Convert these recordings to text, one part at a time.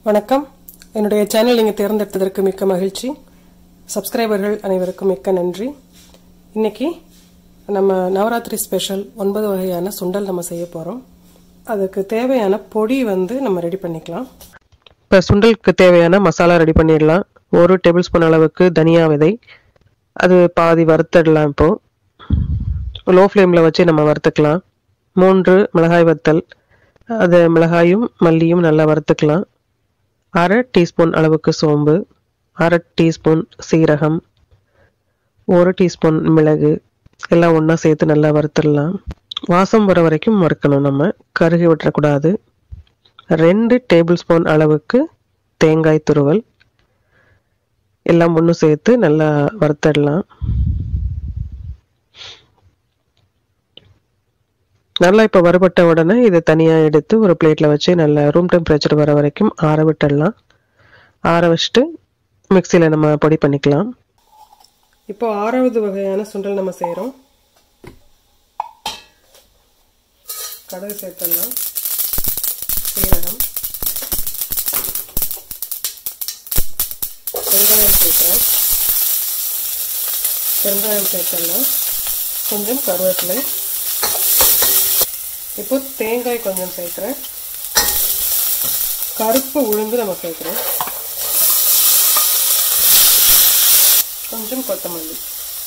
வணக்கம் என்னுடைய சேனல் நீங்கள் தேர்ந்தெடுத்ததற்கு மிக்க மகிழ்ச்சி சப்ஸ்கிரைபர்கள் அனைவருக்கும் மிக்க நன்றி இன்னைக்கு நம்ம நவராத்திரி ஸ்பெஷல் ஒன்பது வகையான சுண்டல் நம்ம செய்ய போகிறோம் அதுக்கு தேவையான பொடி வந்து நம்ம ரெடி பண்ணிக்கலாம் இப்போ சுண்டலுக்கு தேவையான மசாலா ரெடி பண்ணிடலாம் ஒரு டேபிள் ஸ்பூன் அளவுக்கு தனியா விதை அது பாதி வறுத்துடலாம் இப்போது லோ ஃப்ளேமில் வச்சு நம்ம வறுத்துக்கலாம் மூன்று மிளகாய் வத்தல் அது மிளகாயும் மல்லியும் நல்லா வறுத்துக்கலாம் அரை டீஸ்பூன் அளவுக்கு சோம்பு அரை டீஸ்பூன் சீரகம் ஒரு டீஸ்பூன் மிளகு எல்லாம் ஒன்றா சேர்த்து நல்லா வறுத்துடலாம் வாசம் வர வரைக்கும் வறுக்கணும் நம்ம கருகி விட்டுறக்கூடாது ரெண்டு டேபிள் ஸ்பூன் அளவுக்கு தேங்காய் துருவல் எல்லாம் ஒன்று சேர்த்து நல்லா வறுத்துடலாம் நல்லா இப்போ வறுபட்ட உடனே இதை தனியாக எடுத்து ஒரு பிளேட்டில் வச்சு நல்லா ரூம் டெம்பரேச்சர் வர வரைக்கும் ஆற விட்டுடலாம் ஆற வச்சுட்டு மிக்சியில் நம்ம பொடி பண்ணிக்கலாம் இப்போ ஆறாவது வகையான சுண்டல் நம்ம செய்கிறோம் கடுகு சேர்த்துடலாம் சீரகம் வெங்காயம் சேர்க்குறேன் வெங்காயம் சேர்த்துடலாம் கொஞ்சம் கருவேப்பிலை இப்போ தேங்காய் கொஞ்சம் சேர்க்குறேன் கருப்பு உளுந்து நம்ம சேர்க்குறோம் கொஞ்சம் கொத்தமல்லி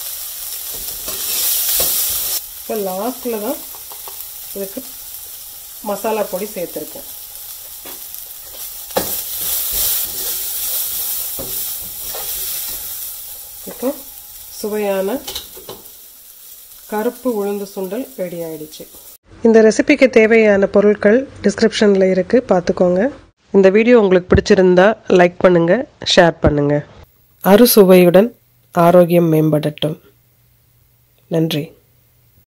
இப்போ லாஸ்டில் தான் இதுக்கு மசாலா பொடி சேர்த்துருக்கேன் இப்போ சுவையான கருப்பு உளுந்து சுண்டல் ரெடி ஆயிடுச்சு இந்த ரெசிபிக்கு தேவையான பொருட்கள் டிஸ்கிரிப்ஷனில் இருக்குது பார்த்துக்கோங்க இந்த வீடியோ உங்களுக்கு பிடிச்சிருந்தா லைக் பண்ணுங்கள் ஷேர் பண்ணுங்கள் அறுசுவையுடன் ஆரோக்கியம் மேம்படட்டும் நன்றி